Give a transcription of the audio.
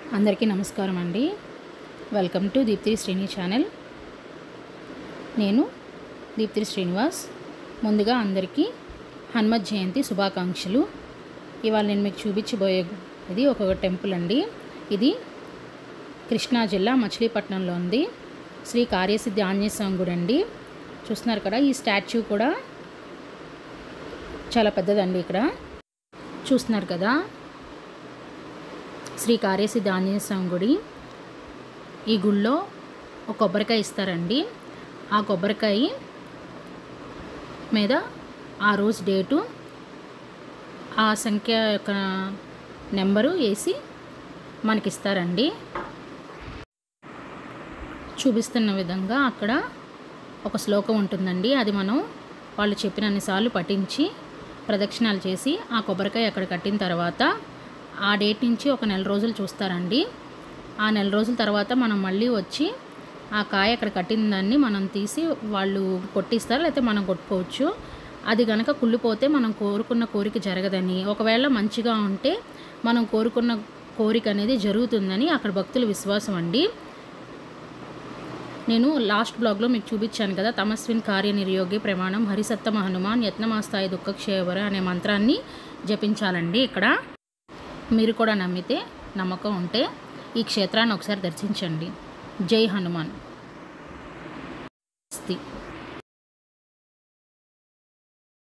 అందరికీ నమస్కారం అండి వెల్కమ్ టు దీప్తి శ్రేణి ఛానల్ నేను దీప్తి శ్రీనివాస్ ముందుగా అందరికీ హనుమత్ జయంతి శుభాకాంక్షలు ఇవాళ నేను మీకు చూపించబోయే ఇది ఒక టెంపుల్ అండి ఇది కృష్ణా జిల్లా మచిలీపట్నంలో ఉంది శ్రీ కార్యసిద్ధి ఆంజనేయ స్వామి గుడి అండి చూస్తున్నారు కదా ఈ స్టాచ్యూ కూడా చాలా పెద్దదండి ఇక్కడ చూస్తున్నారు కదా శ్రీ కార్యసిద్ధి ఆంజనేయ స్వామి గుడి ఈ గుళ్ళో ఒక కొబ్బరికాయ ఇస్తారండి ఆ కొబ్బరికాయ మీద ఆ రోజు డేటు ఆ సంఖ్య యొక్క నెంబరు వేసి మనకి ఇస్తారండి చూపిస్తున్న విధంగా అక్కడ ఒక శ్లోకం ఉంటుందండి అది మనం వాళ్ళు చెప్పినన్నిసార్లు పఠించి ప్రదక్షిణాలు చేసి ఆ కొబ్బరికాయ అక్కడ కట్టిన తర్వాత ఆ డేట్ నుంచి ఒక నెల రోజులు చూస్తారండి ఆ నెల రోజుల తర్వాత మనం మళ్ళీ వచ్చి ఆ కాయ అక్కడ కట్టిన దాన్ని మనం తీసి వాళ్ళు కొట్టిస్తారు లేకపోతే మనం కొట్టుకోవచ్చు అది గనక కుళ్ళిపోతే మనం కోరుకున్న కోరిక జరగదని ఒకవేళ మంచిగా ఉంటే మనం కోరుకున్న కోరిక అనేది జరుగుతుందని అక్కడ భక్తుల విశ్వాసం అండి నేను లాస్ట్ బ్లాగ్లో మీకు చూపించాను కదా తమస్విన్ కార్యనిర్యోగి ప్రమాణం హరిసత్తమ హనుమాన్ యత్నమాస్తాయి దుఃఖక్షేవర అనే మంత్రాన్ని జపించాలండి ఇక్కడ మీరు కూడా నమ్మితే నమ్మకం ఉంటే ఈ క్షేత్రాన్ని ఒకసారి దర్శించండి జై హనుమాన్ స్థి